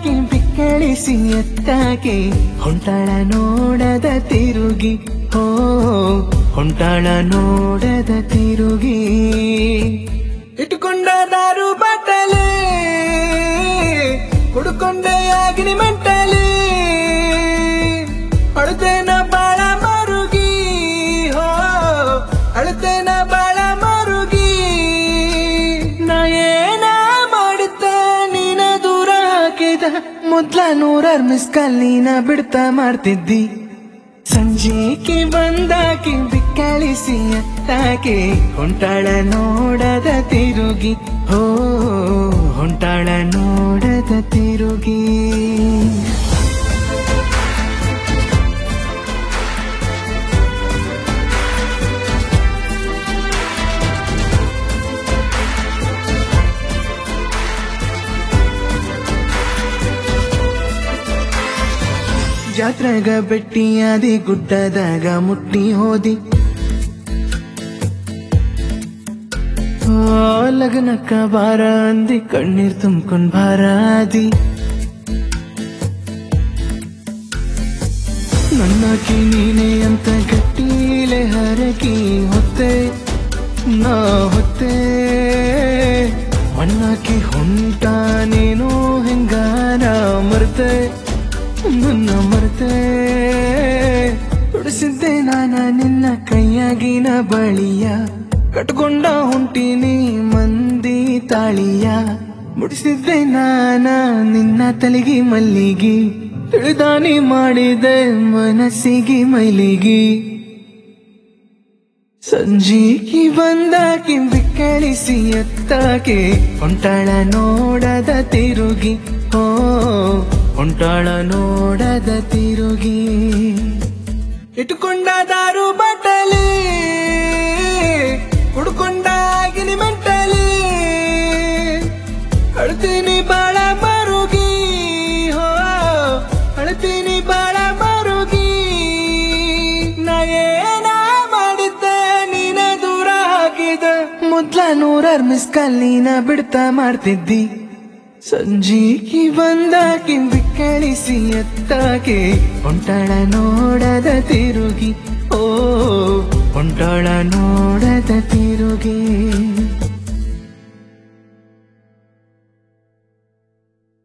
ಬಂದಾಕಿ ಬಿಕ್ಕಳಿಸಿ ಎತ್ತಾಕೆ ಹೊಂಟಾಳ ನೋಡದ ತಿರುಗಿ ಹೋ ಹೊಂಟಾಳ ನೋಡದ ತಿರುಗಿ ಇಟ್ಟುಕೊಂಡ ದಾರು ಬಟ್ಟಲೆ ಕುಡ್ಕೊಂಡೆ ಆಗಿನಿ ಮೆಂಟಲಿ ಅಳುತ್ತೇನ ಬಾಳ ಮರುಗಿ ಹೋ ಅಳುತ್ತೇನ ಬಾಳ ಮರುಗಿ ನಾ ಏನ ಮಾಡುತ್ತ ನೀನ ದೂರ ಹಾಕಿದ ಮೊದ್ಲ ನೂರಾರ್ ಮಿಸ್ ಕಾಲ್ ನೀನ ಬಿಡ್ತಾ ಮಾಡ್ತಿದ್ದಿ ಸಂಜೆಗೆ ಬಂದಾಕಿ ಬಿಕ್ಕಳಿಸಿ ಅತ್ತಾಕೆ ಹೊಂಟಾಳ ನೋಡದ ತಿರುಗಿ ಹೋ ಹೊಂಟಾಳ ನೋಡದ ತಿರುಗಿ ಜಾತ್ರೆಗ ಬೆಟ್ಟಿಯಾದಿ ಗುಡ್ಡದಾಗ ಮುಟ್ಟಿ ಹೋದಿ ಓ, ಲಗ್ನಕ್ಕ ಬಾರ ಅಂದಿ ಕಣ್ಣೀರ್ ತುಂಬ್ಕೊಂಡ್ ಬಾರಾದಿ ನನ್ನಾಕಿ ನೀನೆ ಅಂತ ಗಟ್ಟೀಲೆ ಹರಕಿ ಹೊತ್ತೆ ನಾ ಹೊತ್ತೆ ಮಣ್ಣಾಕಿ ಹೊಂಟಾನೇನೋ ಹೆಂಗಾರ ಮರ್ತೆ ನನ್ನ ಮರ್ತೆ ಉಡಿಸಿದ್ದೆ ನಾನ ನಿನ್ನ ಕೈಯಾಗಿನ ಬಳಿಯ ಕಟ್ಕೊಂಡ ಹೊಂಟಿನಿ ಮಂದಿ ತಾಳಿಯ ಮುಡಿಸಿದ್ದೆ ನಾನ ನಿನ್ನ ತಲೆಗಿ ಮಲ್ಲಿಗಿ ತಿಳಿದಾನಿ ಮಾಡಿದೆ ಮನಸ್ಸಿಗೆ ಮೈಲಿಗಿ ಸಂಜೀಕಿ ಬಂದಾಕಿ ಬಿಕ್ಕಳಿಸಿ ಎತ್ತಾಕೆ ಹೊಂಟಾಳ ನೋಡದ ತಿರುಗಿ ಓ ಹೊಂಟಾಳ ನೋಡದ ತಿರುಗಿ ಇಟ್ಟುಕೊಂಡ ದಾರು ಬಟ್ಟಲಿ ಕುಡ್ಕೊಂಡ ಆಗಿನಿ ಮೆಂಟಲಿ ಅಳ್ತೀನಿ ಬಾಳ ಮರುಗಿ ಹೋ ಅಳ್ತೀನಿ ಬಾಳ ಮರುಗಿ ನಾ ಏನ ಮಾಡಿದ್ದೆ ನೀನ ದೂರ ಹಾಕಿದ ಮೊದ್ಲ ನೂರಾರ್ ಮಿಸ್ ಕಾಲ್ ನೀನ ಬಿಡ್ತಾ ಮಾಡ್ತಿದ್ದಿ ಸಂಜೀಕಿ ಬಂದಾಕಿ ಬಿಕ್ಕಳಿಸಿ ಎತ್ತಾಕೆ ಹೊಂಟಾಳ ನೋಡದ ತಿರುಗಿ ಓ ಹೊಂಟಾಳ ನೋಡದ ತಿರುಗಿ